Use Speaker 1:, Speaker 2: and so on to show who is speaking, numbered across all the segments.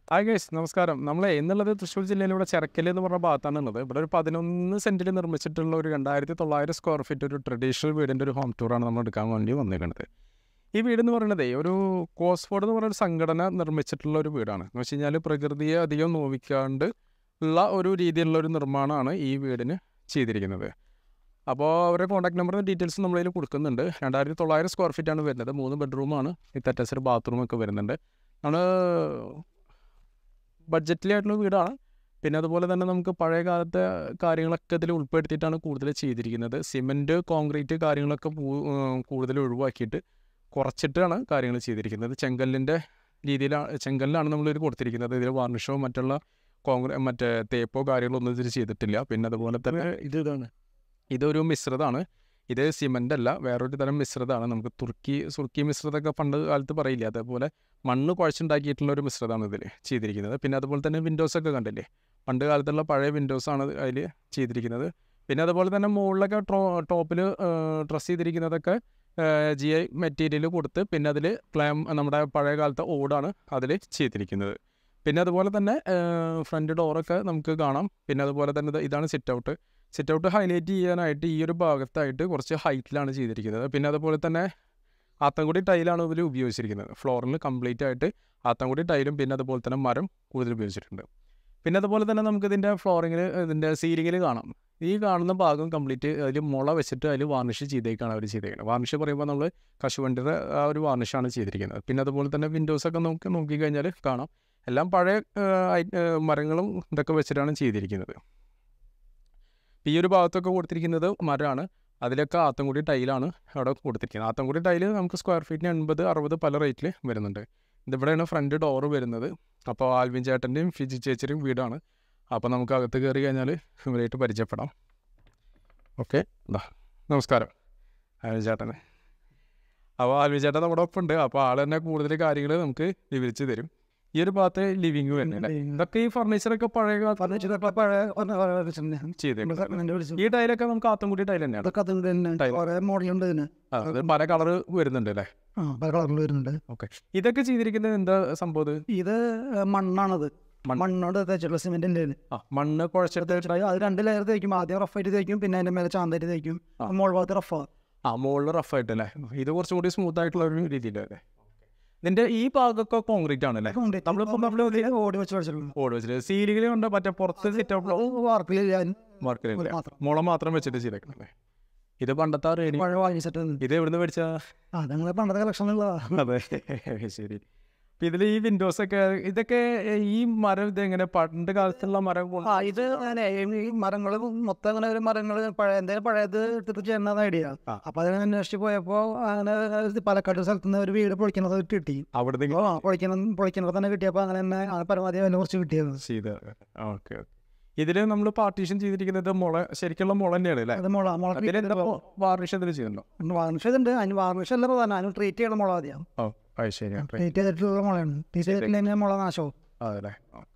Speaker 1: Hi guys നമസ്കാരം നമ്മളെ എന്നുള്ളത് തൃശ്ശൂർ ജില്ലയിൽ ഇവിടെ ചെറക്കൽ എന്ന് പറഞ്ഞ ഭാഗത്താണ് ഉള്ളത് ഇവിടെ ഒരു പതിനൊന്ന് സെൻറ്റിൽ നിർമ്മിച്ചിട്ടുള്ള ഒരു രണ്ടായിരത്തി തൊള്ളായിരം സ്ക്വയർ ഫീറ്റ് ഒരു ട്രഡീഷണൽ വീടിൻ്റെ ഒരു ഹോം ടൂറാണ് നമ്മൾ എടുക്കാൻ വേണ്ടി വന്നിരിക്കുന്നത് ഈ വീട് എന്ന് പറയുന്നത് ഒരു കോസ്ഫോർഡ് എന്ന് പറയുന്ന ഒരു സംഘടന നിർമ്മിച്ചിട്ടുള്ള ഒരു വീടാണ് എന്ന് വെച്ച് കഴിഞ്ഞാൽ പ്രകൃതിയെ അധികം നോവിക്കാണ്ട് ഉള്ള ഒരു രീതിയിലുള്ള ഒരു നിർമ്മാണമാണ് ഈ വീടിന് ചെയ്തിരിക്കുന്നത് അപ്പോൾ അവരുടെ കോൺടാക്ട് നമ്പറും ഡീറ്റെയിൽസ് നമ്മളതിൽ കൊടുക്കുന്നുണ്ട് രണ്ടായിരത്തി തൊള്ളായിരം സ്ക്വയർ ഫീറ്റ് ആണ് വരുന്നത് മൂന്ന് ബെഡ്റൂമാണ് ഈ അറ്റാച്ച്ഡ് ബാത്റൂമൊക്കെ വരുന്നുണ്ട് നമ്മൾ ബഡ്ജറ്റ്ലി ആയിട്ടുള്ള വീടാണ് പിന്നെ അതുപോലെ തന്നെ നമുക്ക് പഴയ കാലത്തെ കാര്യങ്ങളൊക്കെ ഇതിൽ ഉൾപ്പെടുത്തിയിട്ടാണ് കൂടുതൽ ചെയ്തിരിക്കുന്നത് സിമെൻറ്റ് കോൺക്രീറ്റ് കാര്യങ്ങളൊക്കെ പൂ- ഏർ കൂടുതൽ ഒഴിവാക്കിയിട്ട് കുറച്ചിട്ടാണ് കാര്യങ്ങൾ ചെയ്തിരിക്കുന്നത് ചെങ്കല്ലിൻ്റെ രീതിയിലാണ് ചെങ്കല്ലാണ് നമ്മൾ ഇത് കൊടുത്തിരിക്കുന്നത് ഇതിൽ വാർണിഷോ മറ്റുള്ള കോൺക്രീ മറ്റേ തേപ്പോ കാര്യങ്ങളോ ഒന്നും ഇതിൽ ചെയ്തിട്ടില്ല പിന്നെ അതുപോലെ തന്നെ
Speaker 2: ഇത് ഇതാണ്
Speaker 1: ഇതൊരു മിശ്രിതമാണ് ഇത് സിമൻ്റ് അല്ല വേറൊരു തരം മിശ്രിതമാണ് നമുക്ക് തുർക്കി സുർക്കി മിശ്രിതമൊക്കെ പണ്ട് കാലത്ത് പറയില്ല അതേപോലെ മണ്ണ് കുഴച്ചുണ്ടാക്കിയിട്ടുള്ള ഒരു മിശ്രിതമാണ് ഇതിൽ ചെയ്തിരിക്കുന്നത് പിന്നെ അതുപോലെ തന്നെ വിൻഡോസ് ഒക്കെ കണ്ടില്ലേ പണ്ട് കാലത്തുള്ള പഴയ വിൻഡോസ് ആണ് അതിൽ ചെയ്തിരിക്കുന്നത് പിന്നെ അതുപോലെ തന്നെ മുകളിലൊക്കെ ട്രോ ടോപ്പിൽ ഡ്രസ്സ് ചെയ്തിരിക്കുന്നതൊക്കെ ജി ഐ മെറ്റീരിയൽ കൊടുത്ത് പിന്നെ അതിൽ ക്ലാം നമ്മുടെ പഴയ കാലത്തെ ഓടാണ് അതിൽ ചെയ്തിരിക്കുന്നത് പിന്നെ അതുപോലെ തന്നെ ഫ്രണ്ട് ഡോറൊക്കെ നമുക്ക് കാണാം പിന്നെ അതുപോലെ തന്നെ ഇത് ഇതാണ് sit out sit out highlight ചെയ്യാനായിട്ട് ഈ ഒരു ഭാഗത്തായിട്ട് കുറച്ച് ഹൈറ്റിലാണ് ചെയ്തിരിക്കുന്നത് പിന്നെ അതുപോലെ തന്നെ ആത്തൻകുടി ടൈലാണ് ഇതിൽ ഉപയോഗിച്ചിരിക്കുന്നത് ഫ്ലോറിൽ കംപ്ലീറ്റ് ആയിട്ട് ആത്തൻകുടി ടൈലും പിന്നെ അതുപോലെ തന്നെ മരം കൂടുതൽ ഉപയോഗിച്ചിട്ടുണ്ട് പിന്നെ അതുപോലെ തന്നെ നമുക്ക് ഇതിൻ്റെ ഫ്ലോറിങ്ങിൽ ഇതിൻ്റെ സീലിങ്ങിൽ കാണാം ഈ കാണുന്ന ഭാഗം കംപ്ലീറ്റ് അതിൽ മുള വെച്ചിട്ട് അതിൽ വാർണിഷ് ചെയ്തേക്കാണ് അവർ ചെയ്തേക്കുന്നത് വാർണിഷ് പറയുമ്പോൾ നമ്മൾ കശുവണ്ടിയുടെ ആ ഒരു വാർണിഷാണ് ചെയ്തിരിക്കുന്നത് പിന്നെ അതുപോലെ തന്നെ വിൻഡോസൊക്കെ നോക്കി നോക്കിക്കഴിഞ്ഞാൽ കാണാം എല്ലാം പഴയ ആ, ഐ- ആ, മരങ്ങളും ഇതൊക്കെ വെച്ചിട്ടാണ് ചെയ്തിരിക്കുന്നത് ഈ ഒരു ഭാഗത്തൊക്കെ കൊടുത്തിരിക്കുന്നത് മരമാണ് അതിലൊക്കെ ആത്തൻകുടി ടൈലാണ് അവിടെ കൊടുത്തിരിക്കുന്നത് ആത്തൻകുടി ടൈല് നമുക്ക് സ്ക്വയർ ഫീറ്റിന് എൺപത് അറുപത് പല റേറ്റിൽ വരുന്നുണ്ട് ഇതിവിടെയാണ് ഫ്രണ്ട് ഡോറ് വരുന്നത് അപ്പോൾ ആൽവിൻ ചേട്ടൻ്റെയും ഫിജി ചേച്ചിയുടെയും വീടാണ് അപ്പോൾ നമുക്ക് അകത്ത് കയറി കഴിഞ്ഞാൽ ഇവരായിട്ട് പരിചയപ്പെടാം ഓക്കെ എന്താ നമസ്കാരം ആൽവിൻ ചേട്ടന് അപ്പോൾ ആൽവിൻ ചേട്ടൻ നമ്മുടെ ഒപ്പം ഉണ്ട് അപ്പോൾ ആൾ തന്നെ കൂടുതൽ കാര്യങ്ങൾ നമുക്ക് വിവരിച്ച് തരും ഈ ഒരു ഭാഗത്ത് ലിവിങ് വരുന്നുണ്ട് ഇതൊക്കെ ഈ ഫർണിച്ചറൊക്കെ പഴയ കാലത്ത്
Speaker 2: ഫർണിച്ചറൊക്കെ പഴയ ഒന്ന് വേറെ വെച്ചിട്ടുണ്ട്.
Speaker 1: ചെയ്തേക്കുന്നത്
Speaker 2: ഇവിടെ സെക്കൻഡ് വിളിച്ചു.
Speaker 1: ഈ ടൈലൊക്കെ നമുക്ക് ആത്തൻകുടി ടൈൽ തന്നെയാണ്
Speaker 2: അതൊക്കെ അതിന്റെ തന്നെ
Speaker 1: ടൈല്.
Speaker 2: കുറേ മോഡലുണ്ട് ഇതിന്
Speaker 1: ആ, അത് പല കളർ വരുന്നുണ്ട് അല്ലേ
Speaker 2: ആ പല കളറിൽ വരുന്നുണ്ട്
Speaker 1: ഓക്കെ ഇതൊക്കെ ചെയ്തിരിക്കുന്നത് എന്താ സംഭവം ഇത്?
Speaker 2: ഇത് മണ്ണാണത്
Speaker 1: മണ്ണ്.
Speaker 2: മണ്ണോട് തേച്ചിട്ടുള്ള സിമെന്റിന്റെ
Speaker 1: ആ മണ്ണ് കുഴച്ചെടുത്ത്
Speaker 2: അത് രണ്ട് ലെയർ തേക്കും ആദ്യം റഫായിട്ട് തേക്കും പിന്നെ അതിന്റെ മേലെ ചാന്തായിട്ട് തേക്കും
Speaker 1: ആ.
Speaker 2: മോൾ ഭാഗത്ത് റഫാ
Speaker 1: ആ മുകളിൽ റഫ് ആയിട്ട് അല്ലേ ഇത് കുറച്ചും കൂടി സ്മൂത്ത് ആയിട്ടുള്ള ഒരു രീതിയിലല്ലേ ഇതിന്റെ ഈ ഭാഗമൊക്കെ കോൺക്രീറ്റ് ആണല്ലേ നമ്മളിപ്പോ നമ്മള്
Speaker 2: ഓടി വെച്ച് പഠിച്ചിട്ടുണ്ട്
Speaker 1: ഓട് വെച്ചിട്ട് സീലിംഗിൽ ഉണ്ട് മറ്റേ പുറത്ത് സിറ്റ് ഔട്ട്
Speaker 2: വാർപ്പിൽ ഞാൻ
Speaker 1: മാർക്കില്ല
Speaker 2: മാത്രം
Speaker 1: മുള മാത്രം വെച്ചിട്ട് ചെയ്തേക്കണല്ലേ ഇത് പണ്ടത്തെ ആ റേഡി
Speaker 2: പഴയ വാങ്ങി സെറ്റ്
Speaker 1: ഇത് എവിടുന്ന് മേടിച്ചാ
Speaker 2: അതങ്ങനെ പണ്ടത്തെ കളക്ഷനിലുള്ളതാ
Speaker 1: അതെ ശരി അപ്പൊ ഇതിൽ ഈ വിൻഡോസ് ഒക്കെ ഇതൊക്കെ ഈ മരം ഇത് എങ്ങനെ പണ്ട് കാലത്തുള്ള മരം കൊണ്ട്
Speaker 2: ആ ഇത് അങ്ങനെ ഈ മരങ്ങൾ മൊത്തം അങ്ങനെ ഒരു മരങ്ങൾ പഴയ എന്തെങ്കിലും പഴയത് എടുത്തിട്ട് ചെയ്യുന്ന ഐഡിയ
Speaker 1: ആ.
Speaker 2: അപ്പൊ അതിനെ അന്വേഷിച്ച് പോയപ്പോ അങ്ങനെ ഇത് പാലക്കാട് സ്ഥലത്ത് നിന്ന് ഒരു വീട് പൊളിക്കുന്നത് കിട്ടി
Speaker 1: അവിടുന്ന്
Speaker 2: അപ്പൊ ആ പൊളിക്കണം പൊളിക്കുന്നത് തന്നെ കിട്ടിയപ്പോ അങ്ങനെ തന്നെ ആ പരമാവധി വില കുറച്ച് കിട്ടിയത്
Speaker 1: ചെയ്ത് ഓക്കെ ഓക്കെ ഇതിൽ നമ്മൾ പാർട്ടീഷൻ ചെയ്തിരിക്കുന്നത് മുള ശരിക്കുള്ള മുള തന്നെയാണ് അല്ലേ
Speaker 2: അത് മുള മുള
Speaker 1: അതിലെന്താ വാർണിഷ് ഇതിൽ ചെയ്യുന്നുണ്ടോ
Speaker 2: വാർണിഷ് ഉണ്ട് അതിന് വാർണിഷ് അല്ല പ്രധാനം അതിന് ട്രീറ്റ് ചെയ്യണ മുള മതിയാവും
Speaker 1: ഓ അത് ശരി
Speaker 2: ട്രീറ്റ് ചെയ്തിട്ടുള്ള മുളയാണ് ട്രീറ്റ് ചെയ്തിട്ടില്ലെങ്കിൽ മുള നാശവും
Speaker 1: അതല്ലേ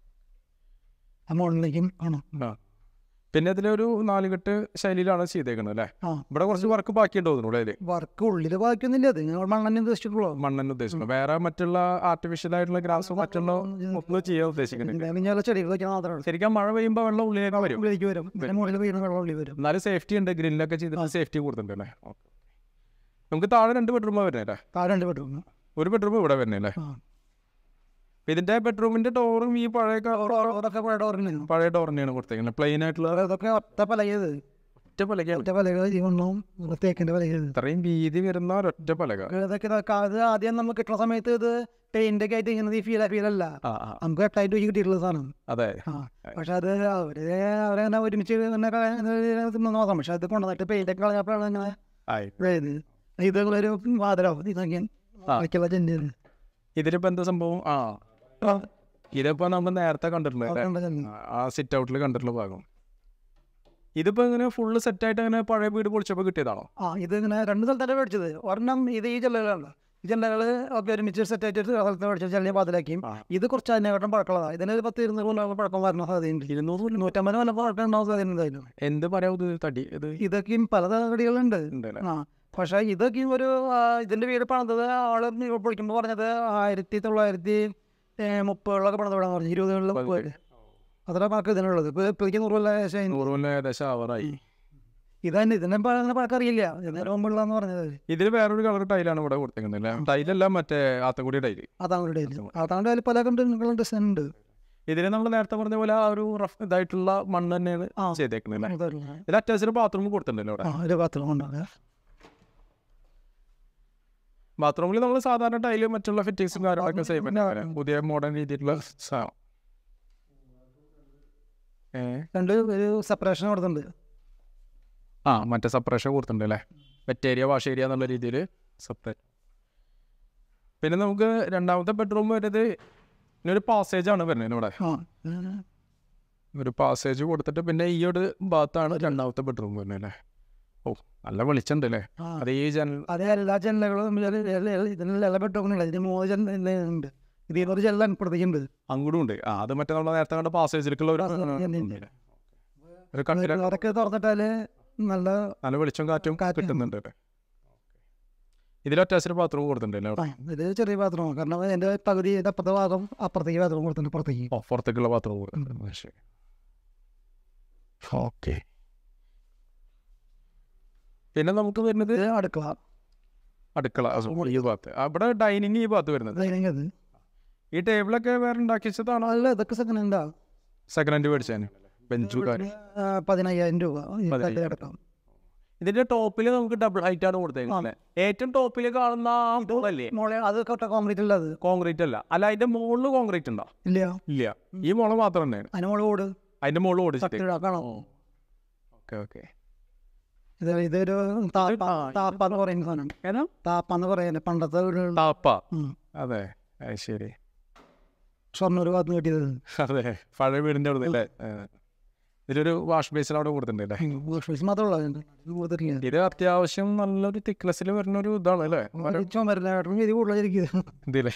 Speaker 2: ആ മുകളിലേക്കും കാണും
Speaker 1: ആ പിന്നെ ഇതിലൊരു നാലുകെട്ട് ശൈലിയിലാണ് ചെയ്തേക്കുന്നത് അല്ലേ
Speaker 2: ആ
Speaker 1: ഇവിടെ കുറച്ച് വർക്ക് ബാക്കിയുണ്ടോ തോന്നുന്നു അതിൽ
Speaker 2: വർക്ക് ഉള്ളിൽ ബാക്കിയൊന്നുമില്ല അത് നിങ്ങൾ മണ്ണെണ്ണ ഉദ്ദേശിച്ചിട്ടുള്ളൂ
Speaker 1: മണ്ണെന്ന് ഉദ്ദേശിക്കുന്നത് വേറെ മറ്റുള്ള ആർട്ടിഫിഷ്യൽ ആയിട്ടുള്ള ഗ്രാസ് മറ്റുള്ള ഒന്നും ചെയ്യാൻ ഉദ്ദേശിക്കുന്നില്ല
Speaker 2: കഴിഞ്ഞാൽ ചെടികൾ വെക്കാൻ മാത്രമേ
Speaker 1: ശരിക്കും മഴ പെയ്യുമ്പോൾ വെള്ളം ഉള്ളിലേക്ക് വരും
Speaker 2: ഉള്ളിലേക്ക് വരും പിന്നെ മുകളിൽ വീണ് വെള്ളം ഉള്ളിൽ വരും
Speaker 1: എന്നാലും സേഫ്റ്റി ഉണ്ട് ഗ്രില്ലൊക്കെ ചെയ്തിട്ട് സേഫ്റ്റി കൊടുത്തിട്ടുണ്ട് അല്ലേ ഓക്കെ നമുക്ക് താഴെ രണ്ട് ബെഡ്റൂമാണ് വരുന്നത് അല്ലേ
Speaker 2: താഴെ രണ്ട് ബെഡ്റൂം
Speaker 1: ഒരു ബെഡ്റൂം ഇവിടെ വരുന്നത് അല്ലേ
Speaker 2: ആ
Speaker 1: അപ്പൊ ഇതിന്റെ ബെഡ്റൂമിന്റെ ഡോറും ഈ പഴയ ക-
Speaker 2: അതൊക്കെ പഴയ ഡോറിനായിരുന്നു
Speaker 1: പഴയ ഡോർ തന്നെയാണ് കൊടുത്തേക്കുന്നത് പ്ലെയിൻ ആയിട്ടുള്ള
Speaker 2: അതൊക്കെ ഒറ്റ പലകയത്
Speaker 1: ഒറ്റ പലകയാണ്
Speaker 2: ഒറ്റ പലക ജീവണ്ണവും തേക്കിന്റെ പലകയത്
Speaker 1: ഇത്രയും വീതി വരുന്ന ഒരൊറ്റ പലക
Speaker 2: ഇതൊക്കെ ഇതൊക്കെ അത് ആദ്യം നമുക്ക് കിട്ടുന്ന സമയത്ത് ഇത് പെയിന്റ് ഒക്കെ ആയിട്ട് ഇങ്ങനെ ഫീൽ ഫീൽ അല്ല
Speaker 1: ആ ആ
Speaker 2: നമുക്ക് എട്ടായിട്ട് രൂപ കിട്ടിയിട്ടുള്ള സാധനം
Speaker 1: അതെ
Speaker 2: ആ പക്ഷെ അത് അവര് അവരങ്ങനെ ഒരുമിച്ച് ഇങ്ങനെ കളയാൻ നോക്കാം പക്ഷെ അത് കൊണ്ടുവന്നിട്ട് പെയിന്റ് ഒക്കെ കളഞ്ഞപ്പോഴാണ് ഇങ്ങനെ
Speaker 1: ആയി
Speaker 2: ഇതായത് ഇത് ഒരു വാതിലാവും ഇതൊക്കെ ബാക്കിയുള്ള ചെന്നിന്
Speaker 1: ഇതിലിപ്പോ എന്താ സംഭവം ആ ഇതിപ്പോ നമ്മൾ നേരത്തെ കണ്ടിട്ടുള്ളത് അല്ലേ?
Speaker 2: കണ്ടത്
Speaker 1: ആ, ആ സിറ്റ് ഔട്ടിൽ കണ്ടിട്ടുള്ള ഭാഗം ഇതിപ്പോ ഇങ്ങനെ ഫുള്ള് സെറ്റായിട്ട് അങ്ങനെ പഴയ വീട് പൊളിച്ചപ്പോ കിട്ടിയതാണോ
Speaker 2: ആ ഇത് ഇങ്ങനെ രണ്ട് സ്ഥലത്താണ് മേടിച്ചത് ഒരെണ്ണം ഇത് ഈ ജല്ലകളാണ് ഈ ജല്ലകൾ ഒക്കെ ഒരുമിച്ച് സെറ്റ് ആയിട്ട് ഒരു സ്ഥലത്ത് മേടിച്ച ജല്ലിയെ പാതിലാക്കിയും
Speaker 1: ആ. ഇത്
Speaker 2: ഇത് കുറച്ച് അതിനെക്കാട്ടും പഴക്കമുള്ളതാണ് ഇതിന് ഒരു പത്ത് ഇരുന്നൂറ് കൊല്ലം പഴക്കം വരണ സാധ്യതയുണ്ട്
Speaker 1: ഇരുന്നൂറ്
Speaker 2: നൂറ്റമ്പത് കൊല്ലം പഴക്കം ഉണ്ടാവും സാധ്യത എന്തായാലും
Speaker 1: എന്ത് പറയാ ഇത് തടി ഇത്
Speaker 2: ഇതൊക്കെയും പല തടികളുണ്ട്
Speaker 1: ഉണ്ടല്ലേ
Speaker 2: ആ പക്ഷേ ഇതൊക്കെയും ഒരു ആ, ഇതിന്റെ വീട് പണിതത് ആള് പൊളിക്കുമ്പോൾ പറഞ്ഞത് ആയിരത്തി തൊള്ളായിരത്തി മുപ്പതുകളൊക്കെ പണിത് വിടാൻ പറഞ്ഞു ഇരുപതുകളിൽ മുപ്പത് അത്ര മാർക്ക് ഇതിനുള്ളത് ഇപ്പോൾ ഇപ്പോഴേക്ക് നൂറ് കൊല്ലം ശേഷം
Speaker 1: നൂറ് കൊല്ലം ഏകദേശം ആവറായി
Speaker 2: ഇതന്നെ ഇതിനെ പഴക്കറിയില്ല ഇതിനെ മുമ്പുള്ളതെന്ന് പറഞ്ഞത്
Speaker 1: ഇതിൽ വേറൊരു കളർ ടൈലാണ് ഇവിടെ കൊടുത്തേക്കുന്നത് അല്ലേ ടൈലല്ല മറ്റേ ആത്തൻകുടി ടൈല്
Speaker 2: അതാങ്ങളുടെ അതാണ്ട് അതിൽ പല കണ്ടുള്ള ഡിസൈൻ ഉണ്ട്
Speaker 1: ഇതിന് നമ്മൾ നേരത്തെ പറഞ്ഞ പോലെ ആ ഒരു റഫ് ഇതായിട്ടുള്ള മണ്ണ് തന്നെയാണ്
Speaker 2: ആ.
Speaker 1: ചെയ്തേക്കുന്നത് അല്ലേ
Speaker 2: ഇതായിട്ടുള്ള.
Speaker 1: ഇതിൽ അത്യാവശ്യം ബാത്റൂം കൊടുത്തിട്ടുണ്ടല്ലോ അവിടെ
Speaker 2: ആ ഒരു ബാത്റൂം ഉണ്ടാകുക
Speaker 1: ബാത്റൂമിൽ നമ്മൾ സാധാരണ ടൈല് മറ്റുള്ള ഫിറ്റിങ്സും കാര്യങ്ങളൊക്കെ സെയിം തന്നെ പുതിയ മോഡേൺ രീതിയിലുള്ള സാധനം ഏ
Speaker 2: രണ്ട് ഒരു സെപ്പറേഷൻ കൊടുത്തിട്ടുണ്ട്
Speaker 1: ആ മറ്റേ സെപ്പറേഷൻ കൊടുത്തിട്ടുണ്ട് അല്ലേ വെറ്റ് ഏരിയ വാഷ് ഏരിയ എന്നുള്ള രീതിയിൽ സെപ്പറേറ്റ് പിന്നെ നമുക്ക് രണ്ടാമത്തെ ബെഡ്റൂം വരുന്നത് ഒരു പാസേജ് ആണ് വരുന്നത് ഇവിടെ
Speaker 2: ആ
Speaker 1: ഒരു പാസേജ് കൊടുത്തിട്ട് പിന്നെ ഈ ഒരു ഭാഗത്താണ് രണ്ടാമത്തെ ബെഡ്റൂം വരുന്നത് അല്ലേ ഓ നല്ല വെളിച്ചുണ്ട് അല്ലേ
Speaker 2: ആ.
Speaker 1: അത് ഈ ജനൽ
Speaker 2: അതേ എല്ലാ ജനലുകളും ഇതിനുള്ള എല്ലാ ബെഡ്റൂമില്ല ഇതിന് മൂന്ന് ജനലുണ്ട് ഇതിൽ ഒരു ജനലാണ് ഇപ്പുറത്തേക്കുണ്ട്
Speaker 1: അങ്ങോട്ടും ഉണ്ട് ആ അത് മറ്റേ നമ്മൾ നേരത്തെ കണ്ട പാസേജിലേക്കുള്ള ഒരു
Speaker 2: ആ,
Speaker 1: ഉണ്ട്
Speaker 2: ഉണ്ട്.
Speaker 1: അല്ലേ? ഒരു കട്ടില
Speaker 2: അതൊക്കെ തുറന്നിട്ടാല് നല്ല
Speaker 1: നല്ല വെളിച്ചം കാറ്റും
Speaker 2: കാറ്റും.
Speaker 1: കിട്ടുന്നുണ്ട് അല്ലേ ഇതിൽ അറ്റാച്ച്ഡ് ബാത്റൂം കൊടുത്തിട്ടുണ്ട് അല്ലേ അവിടെ?
Speaker 2: ആ, ഇത് ചെറിയ ബാത്റൂം കാരണം എൻ്റെ പകുതി ഇതിൻ്റെ അപ്പുറത്തെ ഭാഗം അപ്പുറത്തേക്ക് ബാത്റൂം കൊടുത്തിട്ടുണ്ട് പുറത്തേക്ക്
Speaker 1: ഓ പുറത്തേക്കുള്ള ബാത്റൂം കൊടുത്തിട്ടുണ്ട് ശരി ഓക്കെ പിന്നെ നമുക്ക് വരുന്നത്
Speaker 2: ഇത് അടുക്കള
Speaker 1: അടുക്കള ആ, sorry, ഈ ഭാഗത്ത് അവിടെ ഡൈനിങ് ഈ ഭാഗത്ത് വരുന്നത്
Speaker 2: ഡൈനിങ് അത്
Speaker 1: ഈ ടേബിളൊക്കെ വേറെ ഉണ്ടാക്കി വെച്ചതാണോ
Speaker 2: അല്ല ഇതൊക്കെ സെക്കൻഡ് ഹാൻഡാ
Speaker 1: സെക്കൻഡ് ഹാൻഡ് മേടിച്ചാണ് ബെഞ്ചു കാര്യം
Speaker 2: ആ, പതിനയ്യായിരം രൂപ ഈ
Speaker 1: പതിനയ്യായിരം.
Speaker 2: കല്ല് കിടക്കാം
Speaker 1: ഇതിന്റെ ടോപ്പിൽ നമുക്ക് ഡബിൾ ഹൈറ്റ് ആണ് കൊടുത്തേക്കുന്നത് ഏറ്റവും ടോപ്പിൽ കാണുന്ന ആ മോളല്ലേ
Speaker 2: മോളെ അത് കൊട്ട കോൺക്രീറ്റ് അല്ല അത്
Speaker 1: കോൺക്രീറ്റ് അല്ല അല്ല അതിന്റെ മുകളിൽ കോൺക്രീറ്റ് ഉണ്ടോ
Speaker 2: ഇല്ല
Speaker 1: ഇല്ല ഈ മുള മാത്രം തന്നെയാണ്
Speaker 2: അതിന് മോള് കൂട്
Speaker 1: അതിന്റെ മുകളിൽ ഓടിച്ചിട്ട്
Speaker 2: സത്യം കാണാം
Speaker 1: ഓക്കെ ഓക്കെ
Speaker 2: ഇത് ഇതൊരു താപ്പ താപ്പ എന്ന് പറയുന്ന സാധനം
Speaker 1: ഏതാ
Speaker 2: താപ്പ എന്ന് പറയുന്നത് പണ്ടത്തെ ഒരു
Speaker 1: താപ്പ
Speaker 2: ഉം.
Speaker 1: അതെ അത് ശരി
Speaker 2: ഷൊർണ്ണൂർ ഭാഗത്ത് നിന്ന് കിട്ടിയത്
Speaker 1: അതെ പഴയ വീടിന്റെ അവിടെ അല്ലേ ഇതിലൊരു വാഷ് ബേസിൽ അവിടെ കൊടുത്തിട്ടുണ്ട് അല്ലേ
Speaker 2: ഫീസ് മാത്രമല്ല ഇത് കൊടുത്തിട്ടില്ല
Speaker 1: ഇത് അത്യാവശ്യം നല്ലൊരു തിക്നെസ്സിൽ വരുന്ന ഒരു ഇതാണ് അല്ലേ മരം
Speaker 2: ചുമരിനായിട്ടും ഇത് കൂടുതലായിരിക്കും
Speaker 1: ഇതില്ലേ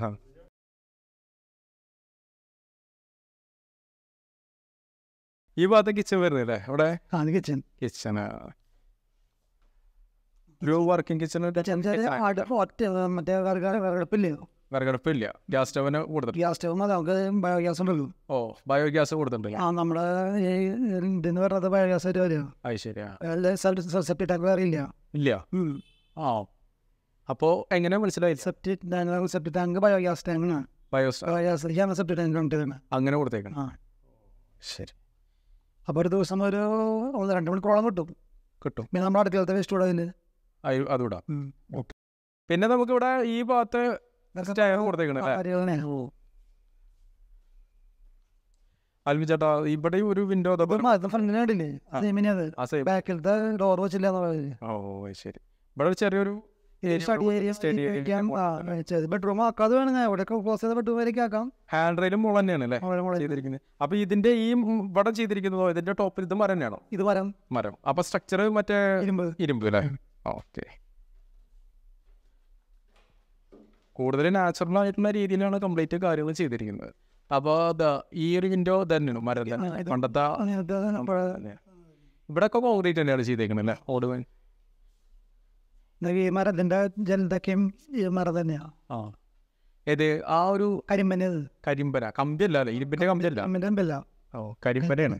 Speaker 1: ഈ ഭാഗത്ത് കിച്ചൺ വരുന്നില്ലേ അവിടെ
Speaker 2: ആ ഇത് കിച്ചൻ
Speaker 1: കിച്ചണ് ഒരു വർക്കിംഗ് കിച്ചൺ
Speaker 2: കിച്ചൻ ചെറിയ അടുപ്പ് ഒറ്റ മറ്റേ വിറകടുപ്പില്ലേ
Speaker 1: വിറകടുപ്പില്ല ഗ്യാസ് സ്റ്റവിന് കൊടുത്തിട്ടുണ്ട്
Speaker 2: ഗ്യാസ് സ്റ്റവ് മതി നമുക്ക് ബയോഗ്യാസ് ഉണ്ടല്ലോ
Speaker 1: ഓ ബയോ ഗ്യാസ് കൊടുത്തിട്ടുണ്ട്
Speaker 2: ആ നമ്മുടെ ഈ ഇതിന് പറയുന്നത് ബയോഗ്യാസ് ആയിട്ട് വരിക
Speaker 1: അത് ശരിയാ
Speaker 2: സെപ്റ്റി ടാങ്ക് വേറെ ഇല്ല
Speaker 1: ഇല്ല ആ അപ്പോൾ എങ്ങനെ മനസ്സിലായി
Speaker 2: septic tank septic tank biogas ടാങ്കാണ്
Speaker 1: ബയോസ്
Speaker 2: ബയോഗ്യാസ് സെപ്റ്റി ടാങ്ക് കൊണ്ടുവരുന്നത്
Speaker 1: അങ്ങനെ കൊടുത്തേക്കണം
Speaker 2: ആ
Speaker 1: ശരി
Speaker 2: അപ്പോൾ ഒരു ദിവസം ഒരു ഒന്ന് രണ്ട് മണിക്കോളം കിട്ടും
Speaker 1: കിട്ടും
Speaker 2: പിന്നെ നമ്മുടെ അടുക്കളത്തെ വേസ്റ്റ് കൂടെ അതിൽ
Speaker 1: അയ് അതുവിടാം പിന്നെ നമുക്കിവിടെ ഈ ഭാഗത്ത് സ്റ്റെയർ കൊടുത്തേക്കണം അല്ലേ അൽവി ചേട്ടാ ഇവിടെ ഒരു വിൻഡോ
Speaker 2: ഫ്രണ്ടിനെ കണ്ടില്ലേ സെമിനി അത്
Speaker 1: ആ സൈഡ്
Speaker 2: ബാക്കിലത്തെ ഡോർ വെച്ചില്ല എന്ന് പറയുന്നത്
Speaker 1: ഓ അത് ശരി ഇവിടെ ഒരു ചെറിയൊരു
Speaker 2: study area
Speaker 1: study area
Speaker 2: bedroom ആക്കാതെ വേണമെങ്കിൽ എവിടെയൊക്കെ ക്ലോസ് ചെയ്ത ബെഡ്റൂം വരേക്ക് ആക്കാം
Speaker 1: ഹാൻഡ് റെയിലും മുള തന്നെയാണ് അല്ലേ
Speaker 2: അവിടെ മുകളിൽ
Speaker 1: ചെയ്തിരിക്കുന്നത് അപ്പൊ ഇതിന്റെ ഈ ഉം ഇവിടെ ചെയ്തിരിക്കുന്നതോ ഇതിന്റെ ടോപ്പിൽ ഇത് മരം തന്നെയാണോ
Speaker 2: ഇത് മരം
Speaker 1: മരം അപ്പൊ സ്ട്രക്ചർ മറ്റേ
Speaker 2: ഇരുമ്പ്
Speaker 1: ഇരുമ്പ് അല്ലേ ഓക്കെ കൂടുതൽ നാച്ചുറൽ ആയിട്ടുള്ള രീതിയിലാണ് കംപ്ലീറ്റ് കാര്യങ്ങൾ ചെയ്തിരിക്കുന്നത് അപ്പോൾ അതാ ഈ ഒരു വിൻഡോ തന്നെയാണ് മരം തന്നെ
Speaker 2: ആ, ഇത്
Speaker 1: പണ്ടത്തെ
Speaker 2: അങ്ങനത്തെ അപ്പോൾ
Speaker 1: ഇവിടെ ഒക്കെ കോൺക്രീറ്റ് തന്നെയാണ് ചെയ്തേക്കുന്നത് അല്ലേ ഓടുവൻ
Speaker 2: ഈ മരത്തിൻ്റെ ജലതൊക്കെയും ഈ മരം തന്നെയാണ്
Speaker 1: ആ ഏത് ആ ഒരു
Speaker 2: കരിമ്പന ഇത്
Speaker 1: കരിമ്പന കമ്പിയല്ല അല്ലേ ഇരുമ്പിന്റെ കമ്പിയല്ല
Speaker 2: കമ്പിൻ്റെ കമ്പല്ല
Speaker 1: ഓ കരിമ്പനയാണ്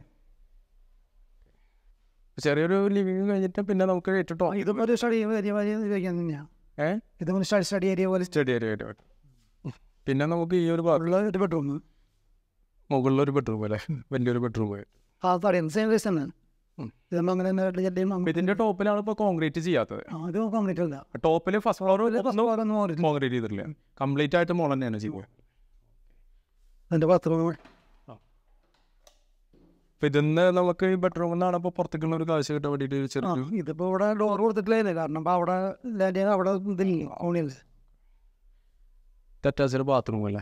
Speaker 1: ചെറിയൊരു ലിവിങ് കഴിഞ്ഞിട്ട് പിന്നെ നമുക്ക് ഏറ്റവും ടോപ്പ്
Speaker 2: ഇതും ഒരു സ്റ്റഡി ഏരിയ പോലെ ഉപയോഗിക്കാൻ തന്നെയാണ്
Speaker 1: ഏ
Speaker 2: ഇതും ഒരു സ്റ്റഡി സ്റ്റഡി ഏരിയ പോലെ
Speaker 1: സ്റ്റഡി ഏരിയ ആയിട്ട് പിന്നെ നമുക്ക് ഈ ഒരു ഭാഗം
Speaker 2: ഉള്ള ഒരു ബെഡ്റൂം
Speaker 1: മുകളിലൊരു ബെഡ്റൂം അല്ലേ വലിയൊരു ബെഡ്റൂം
Speaker 2: ആ തടയുന്ന സെയിം സൈസ് തന്നെ
Speaker 1: ഉം.
Speaker 2: ഇതാകുമ്പോൾ അങ്ങനെ തന്നെ ജെല്ലിയും
Speaker 1: അപ്പൊ ഇതിന്റെ ടോപ്പിലാണ് ഇപ്പൊ കോൺക്രീറ്റ് ചെയ്യാത്തത്
Speaker 2: ആ ഇത് കോൺക്രീറ്റ് അല്ല
Speaker 1: ടോപ്പിൽ ഫസ്റ്റ് ഫ്ലോർ
Speaker 2: ഒന്നും മാറിയിട്ടില്ല
Speaker 1: കോൺക്രീറ്റ് ചെയ്തിട്ടില്ല കംപ്ലീറ്റ് ആയിട്ട് മോൾ തന്നെയാണ് ചെയ്യുന്നത്
Speaker 2: അതിൻ്റെ ബാത്റൂം
Speaker 1: അപ്പൊ ഇതിന്ന് നമുക്ക് ഈ ബെഡ്റൂമിൽ നിന്നാണ് ഇപ്പൊ പുറത്തേക്കുള്ള ഒരു കാഴ്ച കിട്ടാൻ വേണ്ടിയിട്ട് ഒരു
Speaker 2: ആ
Speaker 1: ചെറിയൊരു
Speaker 2: ഇതിപ്പോൾ ഇവിടെ ഡോർ കൊടുത്തിട്ടില്ലേ കാരണം അപ്പോൾ അവിടെ ലാൻഡ് ചെയ്യാൻ അവിടെ ഇതില്ല ഓണിയല്ല
Speaker 1: അറ്റാച്ച്ഡ് ബാത്റൂം അല്ലേ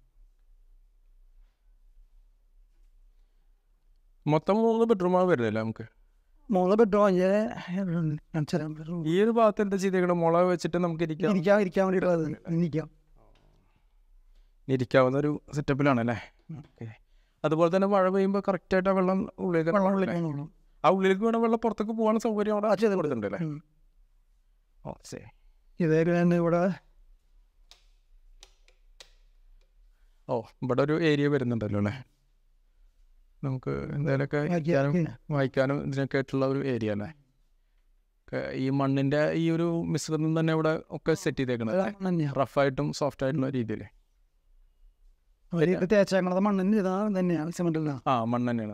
Speaker 1: മൊത്തം മൂന്ന് ബെഡ്റൂമാണ് വരുന്നില്ല നമുക്ക്
Speaker 2: മൂന്ന് ബെഡ്റൂം അഞ്ച് ബെഡ്റൂം
Speaker 1: ഈ ഒരു ഭാഗത്ത് എന്താ ചെയ്തേക്കണം മുള വെച്ചിട്ട് നമുക്ക് ഇരിക്കാം
Speaker 2: ഇരിക്കാൻ ഇരിക്കാൻ വേണ്ടിയിട്ടുള്ളത് ഇരിക്കാം
Speaker 1: ഇരിക്കാവുന്ന ഒരു സെറ്റപ്പിലാണ് അല്ലേ Okay. അതുപോലെ തന്നെ മഴ പെയ്യുമ്പോൾ കറക്റ്റ് ആയിട്ട് ആ വെള്ളം ഉള്ളിലേക്ക്
Speaker 2: വെള്ളം
Speaker 1: ഇറങ്ങും
Speaker 2: ഉള്ളിൽ
Speaker 1: അല്ലേ?
Speaker 2: കൊണ്ടുപോകണം
Speaker 1: ആ ഉള്ളിലേക്ക് വേണം വെള്ളം പുറത്തേക്ക് പോകാൻ സൗകര്യം അവിടെ ചെയ്ത് കൊടുത്തിട്ടുണ്ട് അല്ലേ
Speaker 2: ഉം.
Speaker 1: ഓ ശരി
Speaker 2: ഇതേ തന്നെ ഇവിടെ
Speaker 1: ഓ ഇവിടെ ഒരു ഏരിയ വരുന്നുണ്ടല്ലോ അല്ലേ നമുക്ക് എന്തെങ്കിലുമൊക്കെ ഇരിക്കാനും വായിക്കാനും ഇതിനൊക്കെ ആയിട്ടുള്ള ഒരു ഏരിയ അല്ലേ ഒക്കെ ഈ മണ്ണിൻ്റെ ഈ ഒരു മിശ്രിതം തന്നെ ഇവിടെ ഒക്കെ സെറ്റ് ചെയ്തേക്കണത് റഫായിട്ടും സോഫ്റ്റ് ആയിട്ടുള്ള രീതിയിൽ
Speaker 2: ഒരു തേച്ചേക്കണത് മണ്ണിന് ഇതാ തന്നെയാണ് സിമെന്റില്ല
Speaker 1: ആ മണ്ണ് തന്നെയാണ്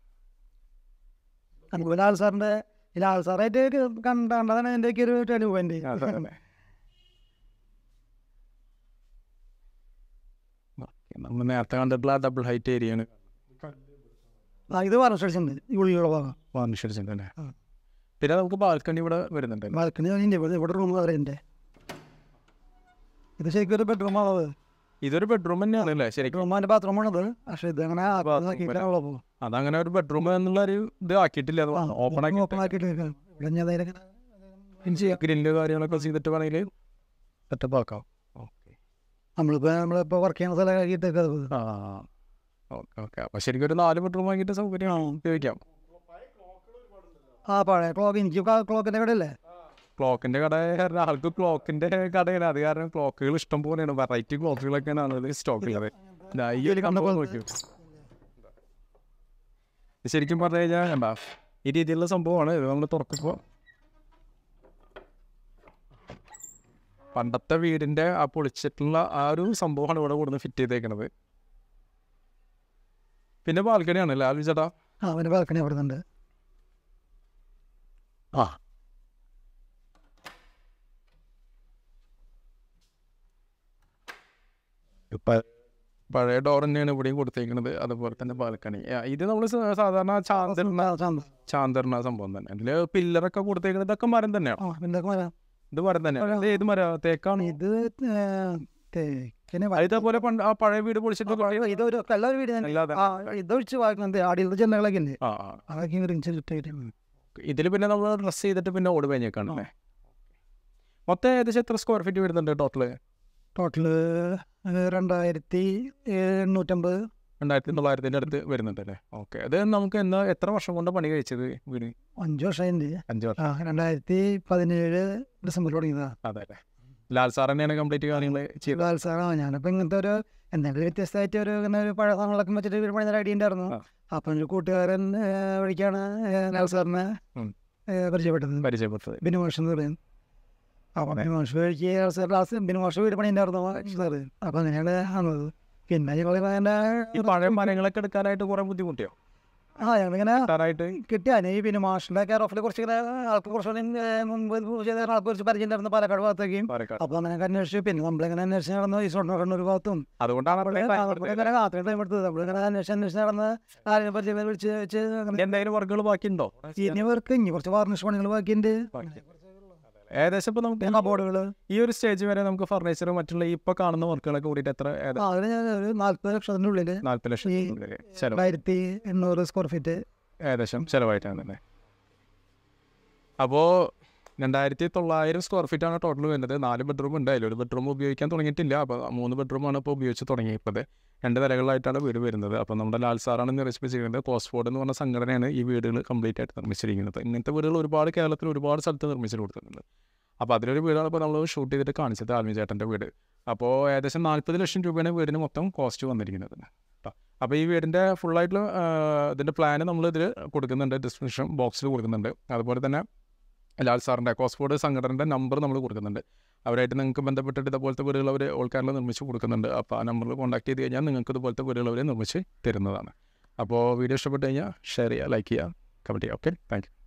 Speaker 2: നമുക്ക് ലാൽ സാറിന്റെ ഈ ലാൽ സാറായിട്ട് കണ്ടാണ്ടതാണ് അതിൻ്റെയൊക്കെ ഒരു ടെലി പോയിന്റ്
Speaker 1: അതെ, അതെ. ഓക്കേ, നമ്മൾ നേരത്തെ കണ്ടിട്ടുള്ള ഡബിൾ ഹൈറ്റ് ഏരിയ ആണ്
Speaker 2: ആ, ഇത് വാർണിഷ് ഈ ഉള്ളിലുള്ള ഭാഗം
Speaker 1: വാർണിഷടിച്ചിട്ടുണ്ട് അല്ലേ
Speaker 2: ആ.
Speaker 1: പിന്നെ നമുക്ക് ബാൽക്കണി ഇവിടെ വരുന്നുണ്ട്
Speaker 2: ബാൽക്കണി അതിൻ്റെ ഇവിടെ ഇവിടെ റൂം അതിൻ്റെ ഇത് ശരിക്കും ഒരു ബെഡ്റൂം ആണത്
Speaker 1: ഇതൊരു ബെഡ്റൂം തന്നെയാണ് അല്ലേ ശരിക്കും
Speaker 2: റൂമാൻ്റെ ബാത്റൂമാണത് പക്ഷേ ഇത് അങ്ങനെ ആക്കിയിട്ടാണല്ലോ പോകും
Speaker 1: അതങ്ങനെ ഒരു ബെഡ്റൂം എന്നുള്ള ഒരു ഇത് ആക്കിയിട്ടില്ല അത് ഓപ്പൺ ആക്കി
Speaker 2: ഓപ്പൺ ആക്കിയിട്ട് ഇവിടെ ഞാൻ അതിനെ ചെയ്യാം
Speaker 1: ഗ്രില്ല് കാര്യങ്ങളൊക്കെ ചെയ്തിട്ട് വേണമെങ്കിൽ സെറ്റപ്പ് ആക്കാം ഓക്കെ
Speaker 2: നമ്മളിപ്പോൾ നമ്മളിപ്പോൾ വർക്ക് ചെയ്യുന്ന സ്ഥലം ആക്കിയിട്ടൊക്കെ അത്
Speaker 1: ആ ഓക്കെ ഓക്കെ അപ്പോൾ ശരിക്കും ഒരു നാല് ബെഡ്റൂം ആക്കിയിട്ട് സൗകര്യമാണ് ഉപയോഗിക്കാം
Speaker 2: ആ പഴയ ക്ലോക്ക് എനിക്ക് ക്ലോക്കിൻ്റെ ഇവിടെ അല്ലേ
Speaker 1: ക്ലോക്കിന്റെ കട കാരണം ആൾക്ക് ക്ലോക്കിന്റെ കടയാണ് അത് കാരണം ക്ലോക്കുകൾ ഇഷ്ടം പോലെയാണ് വെറൈറ്റി ക്ലോക്കുകളൊക്കെയാണ് ആളുകൾ സ്റ്റോക്ക് ഉള്ളത് ദാ ഈ ഒരു സംഭവം നോക്കൂ ഇത് ശരിക്കും പറഞ്ഞു കഴിഞ്ഞാൽ കണ്ടാ ഈ രീതിയിലുള്ള സംഭവമാണ് ഇത് നമ്മൾ തുറക്കുമ്പോൾ പണ്ടത്തെ വീടിന്റെ ആ പൊളിച്ചിട്ടുള്ള ആ ഒരു സംഭവമാണ് ഇവിടെ കൊടുന്ന് ഫിറ്റ് ചെയ്തേക്കണത് പിന്നെ ബാൽക്കണിയാണ് ലാലു ചേട്ടാ
Speaker 2: ആ അവൻ്റെ ബാൽക്കണി അവിടെ ഉണ്ട്
Speaker 1: ആ പഴയ ഡോർ തന്നെയാണ് ഇവിടെയും കൊടുത്തേക്കുന്നത് അതുപോലെ തന്നെ ബാൽക്കണി ആ, ഇത് നമ്മൾ സാധാരണ ചാന്തർണ
Speaker 2: ആ, ചാന്ത.
Speaker 1: ചാന്തർണ സംഭവം തന്നെ അതില് പില്ലറൊക്കെ കൊടുത്തേക്കുന്നത് ഇതൊക്കെ മരം തന്നെയാണ്
Speaker 2: ആ എന്തൊക്കെ മരം
Speaker 1: ഇത് മരം തന്നെയാണ് ഇത് ഏത് മരം തേക്കാണ്
Speaker 2: ഇത് തേക്കിനെ
Speaker 1: ഇതേപോലെ പണ്ട് ആ പഴയ വീട് പൊളിച്ചിട്ട്
Speaker 2: ഇതൊരു എല്ലാവരും വീട് തന്നെ
Speaker 1: അല്ലാതെ
Speaker 2: ആ ഇതൊഴിച്ച് വാങ്ങുന്നത് അടിയിലത്തെ ജനലകളൊക്കെ ഇല്ലേ
Speaker 1: ആ ആ
Speaker 2: അതൊക്കെ ഇങ്ങനെ ചുറ്റായിട്ട്
Speaker 1: ഇതിൽ പിന്നെ നമ്മൾ ഡ്രസ് ചെയ്തിട്ട് പിന്നെ ഓട് കഴിഞ്ഞേക്കാണ് അല്ലേ മൊത്തം ഏകദേശം എത്ര സ്ക്വയർ ഫീറ്റ് വരുന്നുണ്ട് ടോട്ടല്
Speaker 2: ടോട്ടല് രണ്ടായിരത്തി എണ്ണൂറ്റമ്പത്
Speaker 1: രണ്ടായിരത്തി തൊള്ളായിരത്തിൻ്റെ അടുത്ത് വരുന്നുണ്ട് അല്ലേ ഓക്കെ അത് നമുക്ക് എന്നാ എത്ര വർഷം കൊണ്ട് പണി കഴിച്ചത് വീട്
Speaker 2: അഞ്ച് വർഷമായിട്ടുണ്ട്
Speaker 1: അഞ്ച് വർഷം
Speaker 2: ആ രണ്ടായിരത്തി പതിനേഴ് ഡിസംബർ തുടങ്ങിയതാണ്
Speaker 1: അതെ അല്ലേ ലാൽ സാർ തന്നെയാണ് കംപ്ലീറ്റ് കാര്യങ്ങൾ ചെയ്തത്
Speaker 2: ലാൽ സാറാ ഞാനിപ്പോൾ ഇങ്ങനത്തെ ഒരു എന്തെങ്കിലും വ്യത്യസ്തമായിട്ട് ഒരു ഇങ്ങനെ ഒരു പഴയ സാധനങ്ങളൊക്കെ വെച്ചിട്ട് ഒരു പണിത ഐഡിയ ഉണ്ടായിരുന്നു
Speaker 1: ആ.
Speaker 2: അപ്പം ഒരു കൂട്ടുകാരൻ ഏ, വഴിക്കാണ് ഏ, ലാൽ സാറിനെ
Speaker 1: ഉം.
Speaker 2: ഏ, പരിചയപ്പെട്ടത്
Speaker 1: പരിചയപ്പെട്ടത്
Speaker 2: ബിനുമോഷ് എന്ന് പറയും അപ്പം ബിനുമോഷ് വഴിക്ക് ലാൽ സാർ ലാസ്റ്റ് ബിനുമോഷ് വീട് പണി ഉണ്ടായിരുന്നു സാറ് അപ്പം അങ്ങനെയാണ് വന്നത് പിന്നെ ഞങ്ങൾ എൻ്റെ
Speaker 1: ഈ പഴയ മരങ്ങളൊക്കെ എടുക്കാനായിട്ട് കുറെ ബുദ്ധിമുട്ടിയോ
Speaker 2: ആ ഞങ്ങളിങ്ങനെ
Speaker 1: കിട്ടാനായിട്ട്
Speaker 2: കിട്ടിയാൽ ഈ പിന്നെ മാഷിൻ്റെ കെയർ ഓഫിൽ കുറച്ച് ഇങ്ങനെ ആൾക്ക് കുറച്ചുകൂടി ഏ, മുമ്പ് ചെയ്ത ആൾക്ക് കുറച്ച് പരിചയം ഉണ്ടായിരുന്നു പാലക്കാട് ഭാഗത്തേക്കും
Speaker 1: പാലക്കാട്
Speaker 2: അപ്പോൾ അങ്ങനെ അന്വേഷിച്ചു പിന്നെ നമ്മളിങ്ങനെ അന്വേഷിച്ച് നടന്നു ഈ സ്വർണ്ണ കണ്ണൂർ ഭാഗത്തും
Speaker 1: അതുകൊണ്ടാണ് അവിടെ time എടുത്തത്.
Speaker 2: നമ്മളിങ്ങനെ അത്രയും ടൈം എടുത്തത് നമ്മളിങ്ങനെ അന്വേഷിച്ച് അന്വേഷിച്ച് നടന്ന് ആരെയും പരിചയം വിളിച്ച് വെച്ച് അങ്ങനെ
Speaker 1: എന്തെങ്കിലും വർക്കുകൾ ബാക്കിയുണ്ടോ
Speaker 2: ഇനി വർക്ക് ഇനി കുറച്ച് വാർണിഷ് പണികൾ ബാക്കിയുണ്ട്
Speaker 1: ഏകദേശം ഇപ്പൊ നമുക്ക്
Speaker 2: കബോർഡുകൾ
Speaker 1: ഈ ഒരു സ്റ്റേജ് വരെ നമുക്ക് ഫർണിച്ചർ മറ്റുള്ള ഈ ഇപ്പൊ കാണുന്ന വർക്കുകളൊക്കെ കൂടിയിട്ട് എത്ര
Speaker 2: ആ അതിന് ഞാൻ ഒരു നാൽപ്പത് ലക്ഷത്തിൻ്റെ ഉള്ളിൽ
Speaker 1: നാല്പത് ലക്ഷം
Speaker 2: ഈ
Speaker 1: ഉള്ളില് ചെലവ്
Speaker 2: രണ്ടായിരത്തി എണ്ണൂറ് സ്ക്വയർ ഫീറ്റ്
Speaker 1: ഏകദേശം ചിലവായിട്ടാണ് തന്നെ അപ്പോൾ രണ്ടായിരത്തി തൊള്ളായിരം സ്ക്വയർ ഫീറ്റ് ആണ് ടോട്ടൽ വരുന്നത് നാല് ബെഡ്റൂം ഉണ്ട് അതിലൊരു ബെഡ്റൂം ഉപയോഗിക്കാൻ തുടങ്ങിയിട്ടില്ല അപ്പോൾ മൂന്ന് ബെഡ്റൂമാണ് ഇപ്പോൾ ഉപയോഗിച്ച് തുടങ്ങിയപ്പോൾ രണ്ട് നിലകളിലായിട്ടാണ് വീട് വരുന്നത് അപ്പോൾ നമ്മുടെ ലാൽ സാറാണ് നിർമ്മിച്ചിരിക്കുന്നത് കോസ്ഫോർഡ് എന്ന് പറഞ്ഞ സംഘടനയാണ് ഈ വീടുകൾ കംപ്ലീറ്റ് ആയിട്ട് നിർമ്മിച്ചിരിക്കുന്നത് ഇങ്ങനത്തെ വീടുകൾ ഒരുപാട് കേരളത്തിൽ ഒരുപാട് സ്ഥലത്ത് നിർമ്മിച്ചു കൊടുത്തിട്ടുണ്ട് അപ്പോൾ അതിലൊരു വീടാണ് ഇപ്പോൾ നമ്മൾ ഷൂട്ട് ചെയ്തിട്ട് കാണിച്ചത് ആൽമി ചേട്ടൻ്റെ വീട് അപ്പോൾ ഏകദേശം നാൽപ്പത് ലക്ഷം രൂപയാണ് വീടിന് മൊത്തം കോസ്റ്റ് വന്നിരിക്കുന്നത് കേട്ടോ അപ്പോൾ ഈ വീടിൻ്റെ ഫുള്ളായിട്ടുള്ള ഇതിൻ്റെ പ്ലാന് നമ്മൾ ഇതിൽ കൊടുക്കുന്നുണ്ട് ഡിസ്ക്രിപ്ഷൻ ബോക്സിൽ കൊടുക്കുന്നുണ്ട് അതുപോലെ തന്നെ ലാൽ സാറിൻ്റെ കോസ്ഫോർഡ് സംഘടനയുടെ നമ്പർ നമ്മൾ കൊടുക്കുന്നുണ്ട് അവരായിട്ട് നിങ്ങൾക്ക് ബന്ധപ്പെട്ടിട്ട് ഇതുപോലത്തെ വീടുകൾ അവർ ഓൾ കേരള നിർമ്മിച്ച് കൊടുക്കുന്നുണ്ട് അപ്പോൾ ആ നമ്പറിൽ കോൺടാക്ട് ചെയ്ത് കഴിഞ്ഞാൽ നിങ്ങൾക്ക് ഇതുപോലത്തെ വീടുകൾ അവർ നിർമ്മിച്ച് തരുന്നതാണ് അപ്പോൾ വീഡിയോ ഇഷ്ടപ്പെട്ട് കഴിഞ്ഞാൽ ഷെയർ ചെയ്യുക ലൈക്ക് ചെയ്യുക കമൻറ്റ് ചെയ്യുക ഓക്കെ താങ്ക് യു